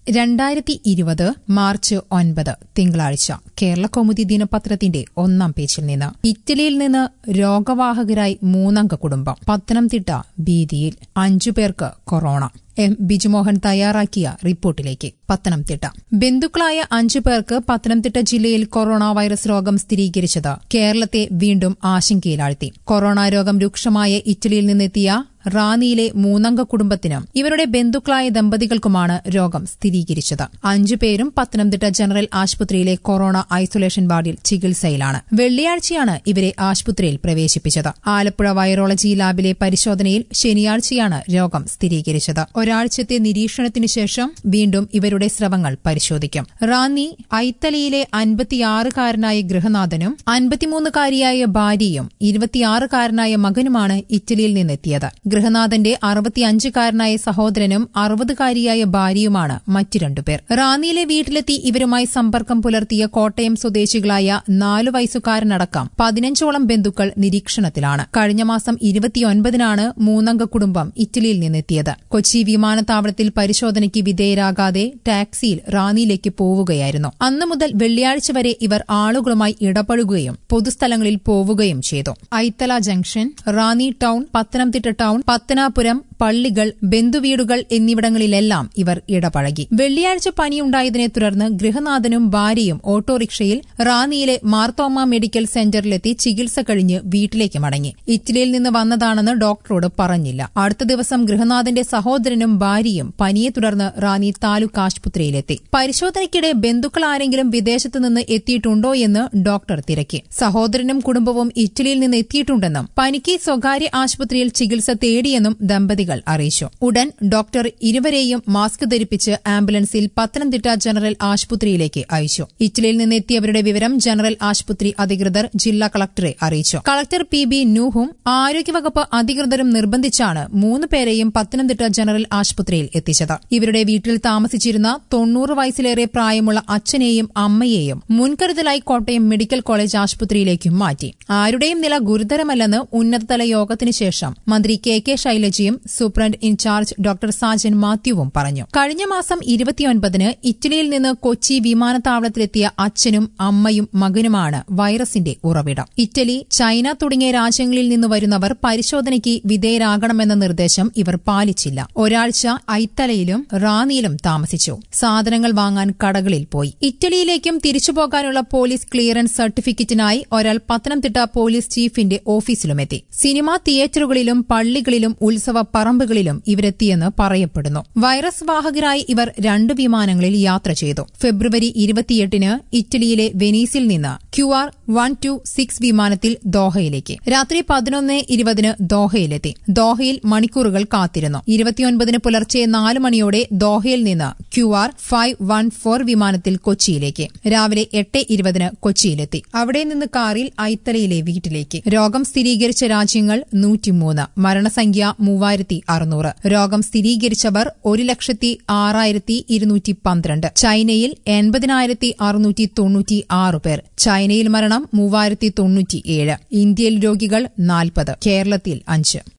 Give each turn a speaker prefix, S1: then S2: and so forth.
S1: രണ്ടായിരത്തി ഇരുപത് മാർച്ച് ഒൻപത് തിങ്കളാഴ്ച കേരള കൗമുദി ദിനപത്രത്തിന്റെ ഒന്നാം പേജിൽ നിന്ന് ഇറ്റലിയിൽ നിന്ന് രോഗവാഹകരായി മൂന്നംഗ കുടുംബം പത്തനംതിട്ട ഭീതിയിൽ അഞ്ചു പേർക്ക് കൊറോണ എം ബിജുമോഹൻ തയ്യാറാക്കിയ റിപ്പോർട്ടിലേക്ക് പത്തനംതിട്ട ബന്ധുക്കളായ അഞ്ചു പേർക്ക് പത്തനംതിട്ട ജില്ലയിൽ കൊറോണ വൈറസ് രോഗം സ്ഥിരീകരിച്ചത് കേരളത്തെ വീണ്ടും ആശങ്കയിലാഴ്ത്തി കൊറോണ രോഗം രൂക്ഷമായ ഇറ്റലിയിൽ നിന്നെത്തിയ റാന്നിയിലെ മൂന്നംഗ കുടുംബത്തിനും ഇവരുടെ ബന്ധുക്കളായ ദമ്പതികൾക്കുമാണ് രോഗം സ്ഥിരീകരിച്ചത് അഞ്ചുപേരും പത്തനംതിട്ട ജനറൽ ആശുപത്രിയിലെ കൊറോണ ഐസൊലേഷൻ വാർഡിൽ ചികിത്സയിലാണ് വെള്ളിയാഴ്ചയാണ് ഇവരെ ആശുപത്രിയിൽ പ്രവേശിപ്പിച്ചത് ആലപ്പുഴ വൈറോളജി ലാബിലെ പരിശോധനയിൽ ശനിയാഴ്ചയാണ് രോഗം സ്ഥിരീകരിച്ചത് ഒരാഴ്ചത്തെ നിരീക്ഷണത്തിനു ശേഷം വീണ്ടും ഇവരുടെ സ്രവങ്ങൾ പരിശോധിക്കും റാന്നി ഐത്തലയിലെ അൻപത്തിയാറുകാരനായ ഗൃഹനാഥനും അൻപത്തിമൂന്നുകാരിയായ ഭാര്യയും ഇരുപത്തിയാറുകാരനായ മകനുമാണ് ഇറ്റലിയിൽ നിന്നെത്തിയത് ഗൃഹനാഥന്റെ അറുപത്തിയഞ്ചുകാരനായ സഹോദരനും അറുപതുകാരിയായ ഭാര്യയുമാണ് മറ്റു രണ്ടുപേർ റാന്നിയിലെ വീട്ടിലെത്തി ഇവരുമായി സമ്പർക്കം പുലർത്തിയ കോട്ടയം സ്വദേശികളായ നാലു വയസ്സുകാരനടക്കം പതിനഞ്ചോളം ബന്ധുക്കൾ നിരീക്ഷണത്തിലാണ് കഴിഞ്ഞ മാസം ഇരുപത്തിയൊൻപതിനാണ് മൂന്നംഗ കുടുംബം ഇറ്റലിയിൽ നിന്നെത്തിയത് കൊച്ചി വിമാനത്താവളത്തിൽ പരിശോധനയ്ക്ക് വിധേയരാകാതെ ടാക്സിയിൽ റാന്നിയിലേക്ക് പോവുകയായിരുന്നു അന്നു മുതൽ വെള്ളിയാഴ്ച വരെ ഇവർ ആളുകളുമായി ഇടപഴകുകയും പൊതുസ്ഥലങ്ങളിൽ പോവുകയും ചെയ്തു Aithala junction Ranni town Pathanamthitta town Pathanapuram പള്ളികൾ ബന്ധുവീടുകൾ എന്നിവിടങ്ങളിലെല്ലാം ഇവർ ഇടപഴകി വെള്ളിയാഴ്ച പനിയുണ്ടായതിനെ തുടർന്ന് ഗൃഹനാഥനും ഭാര്യയും ഓട്ടോറിക്ഷയിൽ റാന്നിയിലെ മാർത്തോമ മെഡിക്കൽ സെന്ററിലെത്തി ചികിത്സ കഴിഞ്ഞ് വീട്ടിലേക്ക് മടങ്ങി ഇറ്റലിയിൽ നിന്ന് വന്നതാണെന്ന് ഡോക്ടറോട് പറഞ്ഞില്ല അടുത്ത ദിവസം ഗൃഹനാഥന്റെ സഹോദരനും ഭാര്യയും പനിയെ തുടർന്ന് റാന്നി താലൂക്ക് ആശുപത്രിയിലെത്തി പരിശോധനയ്ക്കിടെ ബന്ധുക്കൾ ആരെങ്കിലും വിദേശത്തു നിന്ന് എത്തിയിട്ടുണ്ടോ എന്ന് ഡോക്ടർ തിരക്കി സഹോദരനും കുടുംബവും ഇറ്റലിയിൽ നിന്ന് എത്തിയിട്ടുണ്ടെന്നും പനിക്ക് സ്വകാര്യ ആശുപത്രിയിൽ ചികിത്സ തേടിയെന്നും ദമ്പതികൾ അറിയിച്ചു ഉടൻ ഡോക്ടർ ഇരുവരെയും മാസ്ക് ധരിപ്പിച്ച് ആംബുലൻസിൽ പത്തനംതിട്ട ജനറൽ ആശുപത്രിയിലേക്ക് അയച്ചു ഇറ്റലിയിൽ നിന്നെത്തിയവരുടെ വിവരം ജനറൽ ആശുപത്രി അധികൃതർ ജില്ലാ കളക്ടറെ അറിയിച്ചു കളക്ടർ പി ബി നൂഹും ആരോഗ്യവകുപ്പ് അധികൃതരും നിർബന്ധിച്ചാണ് മൂന്ന് പേരെയും പത്തനംതിട്ട ജനറൽ ആശുപത്രിയിൽ എത്തിച്ചത് ഇവരുടെ വീട്ടിൽ താമസിച്ചിരുന്ന തൊണ്ണൂറ് വയസ്സിലേറെ പ്രായമുള്ള അച്ഛനെയും അമ്മയെയും മുൻകരുതലായി കോട്ടയം മെഡിക്കൽ കോളേജ് ആശുപത്രിയിലേക്കും മാറ്റി ആരുടെയും നില ഗുരുതരമല്ലെന്ന് ഉന്നതതല യോഗത്തിനു ശേഷം മന്ത്രി കെ കെ ശൈലജയും സൂപ്രണ്ട് ഇൻചാർജ് ഡോക്ടർ സാജൻ മാത്യുവും പറഞ്ഞു കഴിഞ്ഞ മാസം ഇരുപത്തിയൊൻപതിന് ഇറ്റലിയിൽ നിന്ന് കൊച്ചി വിമാനത്താവളത്തിലെത്തിയ അച്ഛനും അമ്മയും മകനുമാണ് വൈറസിന്റെ ഉറവിടം ഇറ്റലി ചൈന തുടങ്ങിയ രാജ്യങ്ങളിൽ നിന്ന് വരുന്നവർ പരിശോധനയ്ക്ക് വിധേയരാകണമെന്ന നിർദ്ദേശം ഇവർ പാലിച്ചില്ല ഒരാഴ്ച ഐത്തലയിലും റാന്നിയിലും താമസിച്ചു സാധനങ്ങൾ വാങ്ങാൻ കടകളിൽ പോയി ഇറ്റലിയിലേക്കും തിരിച്ചുപോകാനുള്ള പോലീസ് ക്ലിയറൻസ് സർട്ടിഫിക്കറ്റിനായി ഒരാൾ പത്തനംതിട്ട പോലീസ് ചീഫിന്റെ ഓഫീസിലുമെത്തി സിനിമാ തിയേറ്ററുകളിലും പള്ളികളിലും ഉത്സവ പറമ്പുകളിലും ഇവരെത്തിയെന്ന് പറയപ്പെടുന്നു വൈറസ് വാഹകരായി ഇവർ രണ്ട് വിമാനങ്ങളിൽ യാത്ര ചെയ്തു ഫെബ്രുവരി ഇരുപത്തിയെട്ടിന് ഇറ്റലിയിലെ വെനീസിൽ നിന്ന് Q R one two six വിമാനത്തിൽ ദോഹയിലേക്ക് രാത്രി പതിനൊന്ന് ഇരുപതിന് ദോഹയിലെത്തി ദോഹയിൽ മണിക്കൂറുകൾ കാത്തിരുന്നു ഇരുപത്തിയൊൻപതിന് പുലർച്ചെ നാല് മണിയോടെ ദോഹയിൽ നിന്ന് Q R five one four വിമാനത്തിൽ കൊച്ചിയിലേക്ക് രാവിലെ എട്ട് ഇരുപതിന് കൊച്ചിയിലെത്തി അവിടെ നിന്ന് കാറിൽ ഐത്തലയിലെ വീട്ടിലേക്ക് രോഗം സ്ഥിരീകരിച്ച രാജ്യങ്ങൾ നൂറ്റിമൂന്ന് മരണസംഖ്യ മൂവായിരത്തി അറുന്നൂറ് രോഗം സ്ഥിരീകരിച്ചവർ ഒരു ലക്ഷത്തി ആറായിരത്തി ഇരുന്നൂറ്റി പന്ത്രണ്ട് ചൈനയിൽ എൺപതിനായിരത്തി അറുന്നൂറ്റി തൊണ്ണൂറ്റി ആറ് പേർ ചൈനയിൽ മരണം മൂവായിരത്തി തൊണ്ണൂറ്റിയേഴ് ഇന്ത്യയിൽ രോഗികൾ നാൽപ്പത് കേരളത്തിൽ അഞ്ച്